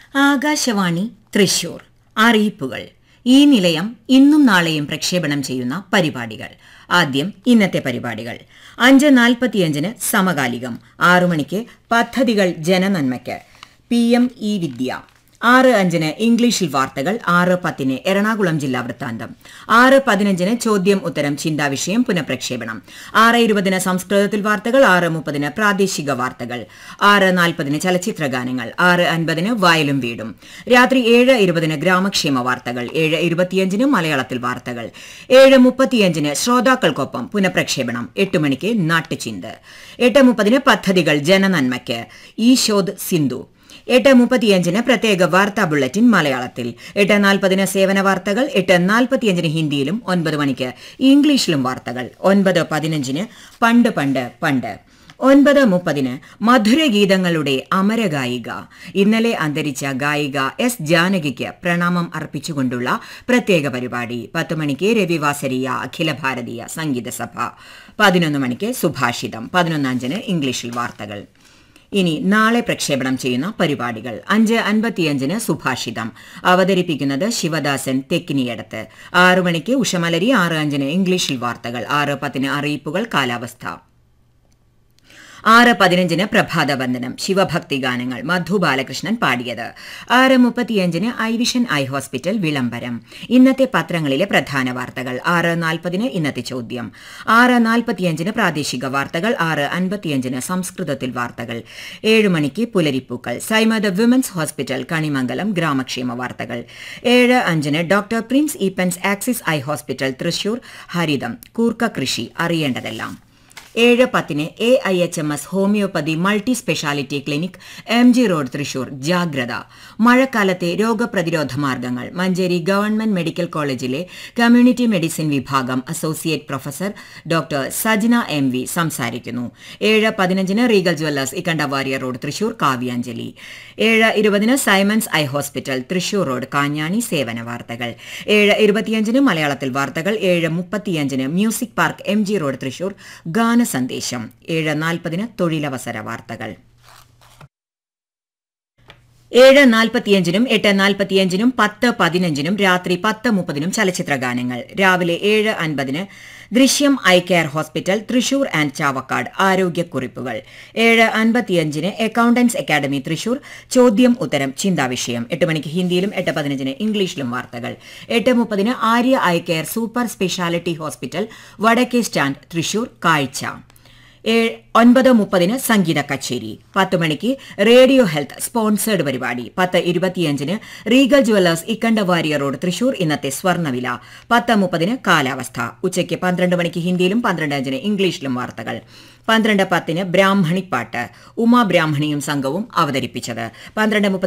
ആകാശവാണി തൃശൂർ അറിയിപ്പുകൾ ഈ നിലയം ഇന്നും നാളെയും പ്രക്ഷേപണം ചെയ്യുന്ന പരിപാടികൾ ആദ്യം ഇന്നത്തെ പരിപാടികൾ അഞ്ച് നാൽപ്പത്തിയഞ്ചിന് സമകാലികം ആറു മണിക്ക് പദ്ധതികൾ ജനനന്മയ്ക്ക് പി എം ഇ വിദ്യ ആറ് അഞ്ചിന് ഇംഗ്ലീഷിൽ വാർത്തകൾ ആറ് പത്തിന് എറണാകുളം ജില്ലാ വൃത്താന്തം ആറ് പതിനഞ്ചിന് ചോദ്യം ഉത്തരം ചിന്താവിഷയം പുനഃപ്രക്ഷേപണം ആറ് ഇരുപതിന് സംസ്കൃതത്തിൽ വാർത്തകൾ ആറ് മുപ്പതിന് പ്രാദേശിക വാർത്തകൾ ആറ് നാൽപ്പതിന് ചലച്ചിത്ര ഗാനങ്ങൾ ആറ് അൻപതിന് വയലും വീടും രാത്രി ഏഴ് ഇരുപതിന് ഗ്രാമക്ഷേമ വാർത്തകൾ ഏഴ് ഇരുപത്തിയഞ്ചിന് മലയാളത്തിൽ വാർത്തകൾ ഏഴ് മുപ്പത്തിയഞ്ചിന് ശ്രോതാക്കൾക്കൊപ്പം പുനഃപ്രക്ഷേപണം എട്ട് മണിക്ക് നാട്ടുചിന്ത് എട്ട് മുപ്പതിന് പദ്ധതികൾ ജനനന്മയ്ക്ക് ഈശോദ് സിന്ധു എട്ട് മുപ്പത്തിയഞ്ചിന് പ്രത്യേക വാർത്താ ബുള്ളറ്റിൻ മലയാളത്തിൽ എട്ട് നാൽപ്പതിന് സേവന വാർത്തകൾ എട്ട് നാൽപ്പത്തിയഞ്ചിന് ഹിന്ദിയിലും ഒൻപത് മണിക്ക് ഇംഗ്ലീഷിലും വാർത്തകൾ ഒൻപത് പതിനഞ്ചിന് പണ്ട് പണ്ട് പണ്ട് ഒൻപത് മുപ്പതിന് മധുരഗീതങ്ങളുടെ അമരഗായിക ഇന്നലെ അന്തരിച്ച ഗായിക എസ് ജാനകിക്ക് പ്രണാമം അർപ്പിച്ചുകൊണ്ടുള്ള പ്രത്യേക പരിപാടി പത്ത് മണിക്ക് രവിവാസരിയ അഖില ഭാരതീയ സംഗീത സഭ പതിനൊന്ന് മണിക്ക് സുഭാഷിതം പതിനൊന്നഞ്ചിന് ഇംഗ്ലീഷിൽ വാർത്തകൾ ഇനി നാളെ പ്രക്ഷേപണം ചെയ്യുന്ന പരിപാടികൾ അഞ്ച് അൻപത്തിയഞ്ചിന് സുഭാഷിതം അവതരിപ്പിക്കുന്നത് ശിവദാസൻ തെക്കിനിയടത്ത് ആറു മണിക്ക് ഉഷമലരി ആറ് അഞ്ചിന് ഇംഗ്ലീഷിൽ വാർത്തകൾ ആറ് പത്തിന് അറിയിപ്പുകൾ കാലാവസ്ഥ ആറ് പതിനഞ്ചിന് പ്രഭാത വന്ദനം ശിവഭക്തി ഗാനങ്ങൾ മധു ബാലകൃഷ്ണൻ പാടിയത് ആറ് മുപ്പത്തിയഞ്ചിന് ഐവിഷൻ ഐ ഹോസ്പിറ്റൽ വിളംബരം ഇന്നത്തെ പത്രങ്ങളിലെ പ്രധാന വാർത്തകൾ ആറ് നാൽപ്പതിന് ഇന്നത്തെ ചോദ്യം ആറ് നാൽപ്പത്തിയഞ്ചിന് പ്രാദേശിക വാർത്തകൾ ആറ് അൻപത്തിയഞ്ചിന് സംസ്കൃതത്തിൽ വാർത്തകൾ ഏഴ് മണിക്ക് പുലരിപ്പൂക്കൾ സൈമദ് വിമൻസ് ഹോസ്പിറ്റൽ കണിമംഗലം ഗ്രാമക്ഷേമ വാർത്തകൾ ഏഴ് അഞ്ചിന് doctor prince Eappen's Axis eye hospital Thrissur ഹരിതം കൂർക്ക കൃഷി അറിയേണ്ടതെല്ലാം ഏഴ് പത്തിന് A I H M S homoeopathy multi speciality clinic M G road Thrissur ജാഗ്രത മഴക്കാലത്തെ രോഗപ്രതിരോധ മാർഗങ്ങൾ മഞ്ചേരി ഗവൺമെന്റ് മെഡിക്കൽ കോളേജിലെ കമ്മ്യൂണിറ്റി മെഡിസിൻ വിഭാഗം associate professor doctor Sajna M V സംസാരിക്കുന്നു ഏഴ് പതിനഞ്ചിന് Regal jewellers Ikkandavariya road Thrissur Kavyanjali ഏഴ് ഇരുപതിന് Simon's eye hospital Thrissur road Kanjani സേവന വാർത്തകൾ ഏഴ് ഇരുപത്തിയഞ്ചിന് മലയാളത്തിൽ വാർത്തകൾ ഏഴ് മുപ്പത്തിയഞ്ചിന് music park M G road Thrissur ഗാന സന്ദേശം ഏഴ് നാൽപ്പതിന് തൊഴിലവസര വാർത്തകൾ ഏഴ് നാൽപ്പത്തിയഞ്ചിനും എട്ട് നാൽപ്പത്തിയഞ്ചിനും പത്ത് പതിനഞ്ചിനും രാത്രി പത്ത് മുപ്പതിനും ചലച്ചിത്ര ഗാനങ്ങൾ രാവിലെ ഏഴ് അൻപതിന് Drishyam eye care hospital Thrissur and Chavakkad ആരോഗ്യക്കുറിപ്പുകൾ ഏഴ് അൻപത്തിയഞ്ചിന് അക്കൌണ്ടൻസ് അക്കാദമി തൃശൂർ ചോദ്യം ഉത്തരം ചിന്താവിഷയം എട്ട് മണിക്ക് ഹിന്ദിയിലും എട്ട് പതിനഞ്ചിന് ഇംഗ്ലീഷിലും വാർത്തകൾ എട്ട് മുപ്പതിന് Arya eye care super speciality hospital Vadakke stand Thrissur കാഴ്ച ഒൻപത് മുപ്പതിന് സംഗീത കച്ചേരി പത്ത് മണിക്ക് റേഡിയോ ഹെൽത്ത് സ്പോൺസേഡ് പരിപാടി പത്ത് ഇരുപത്തിയഞ്ചിന് Regal jewellers Ikkandavariya road Thrissur ഇന്നത്തെ സ്വർണ്ണവില പത്ത് മുപ്പതിന് കാലാവസ്ഥ ഉച്ചയ്ക്ക് പന്ത്രണ്ട് മണിക്ക് ഹിന്ദിയിലും പന്ത്രണ്ട് അഞ്ചിന് ഇംഗ്ലീഷിലും വാർത്തകൾ പന്ത്രണ്ട് പത്തിന് ബ്രാഹ്മണിപ്പാട്ട് ഉമാ ബ്രാഹ്മണിയും സംഘവും അവതരിപ്പിച്ചത് പന്ത്രണ്ട്